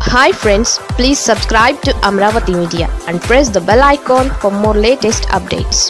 hi friends please subscribe to Amaravati media and press the bell icon for more latest updates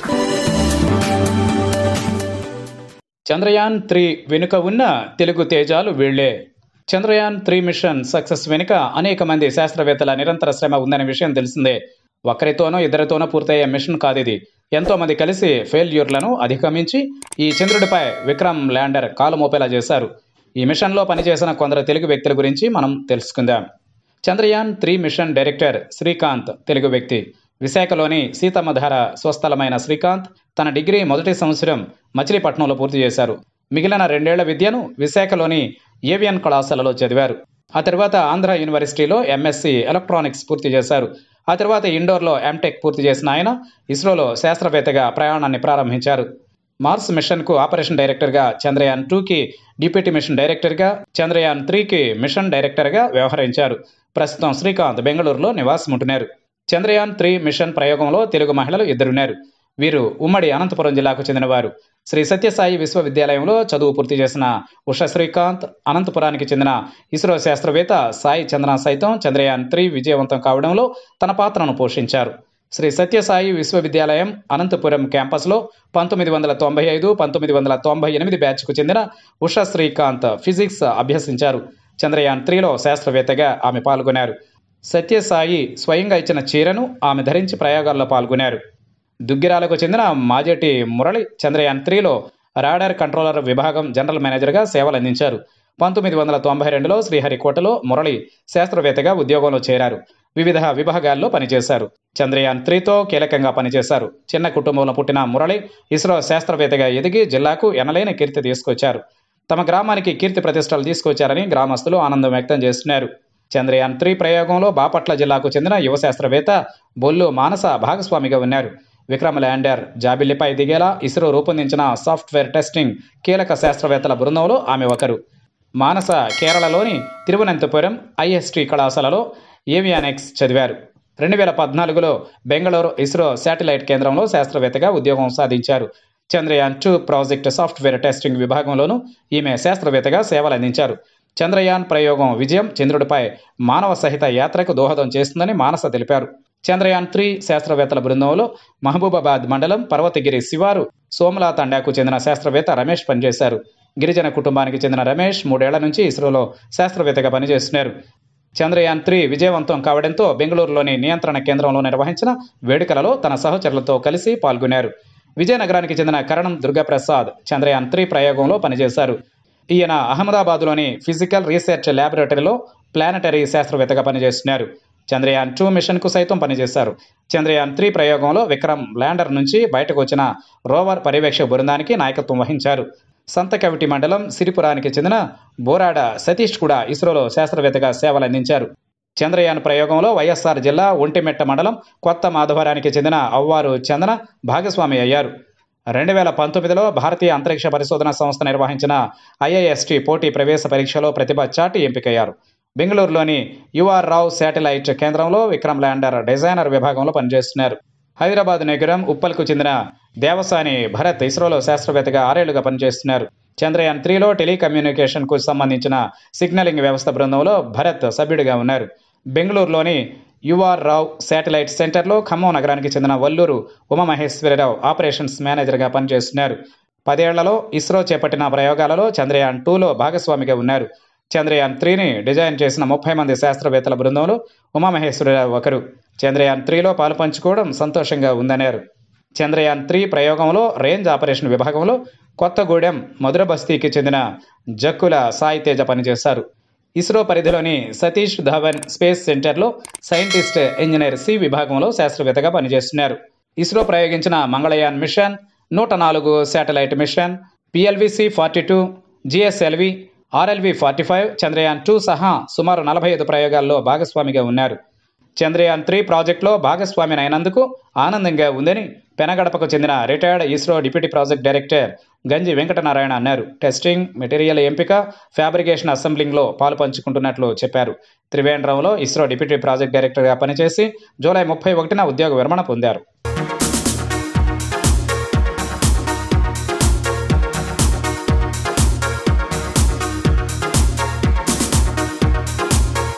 Chandrayaan three వెనుక ఉన్న తెలుగు తేజాలు వీళ్లే Chandrayaan three mission success వెనుక అనేక మంది శాస్త్రవేత్తల నిరంతర శ్రమ ఉందనే విషయం తెలిసిందే ఒక్కరితోనో ఇద్దరితోనో పూర్తయ్యే మిషన్ కాదు ఇది ఎంతో మంది కలిసి ఫెయిల్యూర్లను అధిగమించి ఈ చంద్రుడిపై విక్రమ్ ల్యాండర్ కాలు మోపేలా చేశారు ఈ మిషన్లో పనిచేసిన కొందరు తెలుగు వ్యక్తుల గురించి మనం తెలుసుకుందాం Chandrayaan three mission director Srikanth Telugu వ్యక్తి విశాఖలోని సీతమ్మధార స్వస్థలమైన శ్రీకాంత్ తన డిగ్రీ మొదటి సంవత్సరం మచిలీపట్నంలో పూర్తి చేశారు మిగిలిన రెండేళ్ల విద్యను విశాఖలోని ఏవియన్ కళాశాలలో చదివారు ఆ తర్వాత ఆంధ్ర యూనివర్సిటీలో ఎంఎస్సి ఎలక్ట్రానిక్స్ పూర్తి చేశారు ఆ తర్వాత ఇండోర్లో ఎంటెక్ పూర్తి చేసిన ఆయన ఇస్రోలో శాస్త్రవేత్తగా ప్రయాణాన్ని ప్రారంభించారు మార్స్ మిషన్కు ఆపరేషన్ డైరెక్టర్గా చంద్రయాన్ టూకి డిప్యూటీ మిషన్ డైరెక్టర్గా చంద్రయాన్ త్రీకి మిషన్ డైరెక్టర్గా వ్యవహరించారు ప్రస్తుతం శ్రీకాంత్ బెంగళూరులో నివాసం ఉంటున్నారు చంద్రయాన్ త్రీ మిషన్ ప్రయోగంలో తెలుగు మహిళలు ఇద్దరున్నారు వీరు ఉమ్మడి అనంతపురం జిల్లాకు చెందినవారు శ్రీ సత్యసాయి విశ్వవిద్యాలయంలో చదువు పూర్తి చేసిన ఉష శ్రీకాంత్ అనంతపురానికి చెందిన ఇస్రో శాస్త్రవేత్త సాయి చంద్ర సైతం చంద్రయాన్ త్రీ విజయవంతం కావడంలో తన పాత్రను పోషించారు శ్రీ సత్యసాయి విశ్వవిద్యాలయం అనంతపురం క్యాంపస్లో పంతొమ్మిది వందల తొంభై ఐదు పంతొమ్మిది వందల తొంభై ఎనిమిది బ్యాచ్కు చెందిన ఉషా శ్రీకాంత్ ఫిజిక్స్ అభ్యసించారు చంద్రయాన్ త్రీలో శాస్త్రవేత్తగా ఆమె పాల్గొన్నారు సత్యసాయి స్వయంగా ఇచ్చిన చీరను ఆమె ధరించి ప్రయోగాల్లో పాల్గొన్నారు దుగ్గిరాలకు చెందిన మాజేటి మురళి చంద్రయాన్ త్రీలో రాడార్ కంట్రోలర్ విభాగం జనరల్ మేనేజర్గా సేవలు అందించారు పంతొమ్మిది వందల తొంభై రెండులో శ్రీహరికోటలో మురళి శాస్త్రవేత్తగా ఉద్యోగంలో చేరారు వివిధ విభాగాల్లో పనిచేశారు చంద్రయాన్ త్రీతో కీలకంగా పనిచేశారు చిన్న కుటుంబంలో పుట్టిన మురళి ఇస్రో శాస్త్రవేత్తగా ఎదిగి జిల్లాకు ఎనలేని కీర్తి తీసుకొచ్చారు తమ గ్రామానికి కీర్తి ప్రతిష్టలు తీసుకొచ్చారని గ్రామస్తులు ఆనందం వ్యక్తం చేస్తున్నారు చంద్రయాన్ త్రీ ప్రయోగంలో బాపట్ల జిల్లాకు చెందిన యువ శాస్త్రవేత్త బొల్లు మానస భాగస్వామిగా ఉన్నారు విక్రమ్ ల్యాండర్ జాబిల్లిపై దిగేలా ఇస్రో రూపొందించిన సాఫ్ట్వేర్ టెస్టింగ్ కీలక శాస్త్రవేత్తల బృందంలో ఆమె ఒకరు మానస కేరళలోని తిరువనంతపురం ఐఎస్టి కళాశాలలో ఏవియానిక్స్ చదివారు రెండు వేల పద్నాలుగులో బెంగళూరు ఇస్రో శాటిలైట్ కేంద్రంలో శాస్త్రవేత్తగా ఉద్యోగం సాధించారు Chandrayaan two project software testing విభాగంలోనూ ఈమె శాస్త్రవేత్తగా సేవలు అందించారు చంద్రయాన్ ప్రయోగం విజయం చంద్రుడిపై మానవ సహిత యాత్రకు దోహదం చేస్తుందని మానస తెలిపారు చంద్రయాన్ త్రీ శాస్త్రవేత్తల బృందంలో మహబూబాబాద్ మండలం పర్వతగిరి శివారు సోమలా తండాకు చెందిన శాస్త్రవేత్త రమేష్ పనిచేశారు గిరిజన కుటుంబానికి చెందిన రమేష్ మూడేళ్ల నుంచి ఇస్రోలో శాస్త్రవేత్తగా పనిచేస్తున్నారు చంద్రయాన్ త్రీ విజయవంతం కావడంతో బెంగళూరులోని నియంత్రణ కేంద్రంలో నిర్వహించిన వేడుకలలో తన సహచరులతో కలిసి పాల్గొన్నారు విజయనగరానికి చెందిన కరణం దుర్గాప్రసాద్ చంద్రయాన్ త్రీ ప్రయోగంలో పనిచేశారు ఈయన అహ్మదాబాద్లోని ఫిజికల్ రీసెర్చ్ ల్యాబొరేటరీలో ప్లానటరీ శాస్త్రవేత్తగా పనిచేస్తున్నారు చంద్రయాన్ టూ మిషన్కు సైతం పనిచేశారు చంద్రయాన్ త్రీ ప్రయోగంలో విక్రమ్ ల్యాండర్ నుంచి బయటకు వచ్చిన రోవర్ పర్యవేక్షక బృందానికి నాయకత్వం వహించారు సంతకవిటి మండలం సిరిపురానికి చెందిన బోరాడ సతీష్ కూడా ఇస్రోలో శాస్త్రవేత్తగా సేవలు అందించారు చంద్రయాన్ ప్రయోగంలో వైఎస్ఆర్ జిల్లా ఒంటిమెట్ట మండలం కొత్త మాధవరానికి చెందిన అవ్వారు చందన భాగస్వామి అయ్యారు రెండు వేల పంతొమ్మిదిలో భారతీయ అంతరిక్ష పరిశోధన సంస్థ నిర్వహించిన ఐఐఎస్టి పోటీ ప్రవేశ పరీక్షలో ప్రతిభ చాటి ఎంపికయ్యారు బెంగళూరులోని యుఆర్ రావు శాటిలైట్ కేంద్రంలో విక్రమ్ ల్యాండర్ డిజైనర్ విభాగంలో పనిచేస్తున్నారు హైదరాబాద్ నగరం ఉప్పల్కు చెందిన దేవసాని భరత్ ఇస్రోలో శాస్త్రవేత్తగా ఆరేళ్లుగా పనిచేస్తున్నారు చంద్రయాన్ త్రీలో టెలికమ్యూనికేషన్కు సంబంధించిన సిగ్నలింగ్ వ్యవస్థ బృందంలో భరత్ సభ్యుడిగా ఉన్నారు బెంగళూరులోని యుఆర్ రావు శాటిలైట్ సెంటర్లో ఖమ్మం నగరానికి చెందిన వల్లూరు ఉమామహేశ్వరరావు ఆపరేషన్స్ మేనేజర్గా పనిచేస్తున్నారు పదేళ్లలో ఇస్రో చేపట్టిన ప్రయోగాలలో చంద్రయాన్ టూలో భాగస్వామిగా ఉన్నారు చంద్రయాన్ త్రీని డిజైన్ చేసిన ముప్పై మంది శాస్త్రవేత్తల బృందంలో ఉమామహేశ్వరరావు ఒకరు చంద్రయాన్ త్రీలో పాలు పంచుకోవడం సంతోషంగా ఉందన్నారు చంద్రయాన్ త్రీ ప్రయోగంలో రేంజ్ ఆపరేషన్ విభాగంలో కొత్తగూడెం మధుర బస్తీకి చెందిన జక్కుల సాయి తేజ పనిచేశారు ఇస్రో పరిధిలోని సతీష్ ధవన్ స్పేస్ సెంటర్లో సైంటిస్ట్ ఇంజనీర్ సి విభాగంలో శాస్త్రవేత్తగా పనిచేస్తున్నారు ఇస్రో ప్రయోగించిన మంగళయాన్ మిషన్ నూట నాలుగు satellite mission PSLV C forty two GSLV RLV forty five Chandrayaan two సహా సుమారు నలభై ఐదు ప్రయోగాల్లో భాగస్వామిగా ఉన్నారు చంద్రయాన్ త్రీ ప్రాజెక్టులో భాగస్వామిని అయినందుకు ఆనందంగా ఉందని పెనగడపకు చెందిన retired ISRO deputy project director Ganji Venkatanarayana అన్నారు టెస్టింగ్ మెటీరియల్ ఎంపిక ఫ్యాబ్రికేషన్ అసెంబ్లింగ్లో పాలు పంచుకుంటున్నట్లు చెప్పారు త్రివేంద్రంలో ఇస్రో డిప్యూటీ ప్రాజెక్ట్ డైరెక్టర్గా పనిచేసి జూలై ముప్పై ఒకటిన ఉద్యోగ విరమణ పొందారు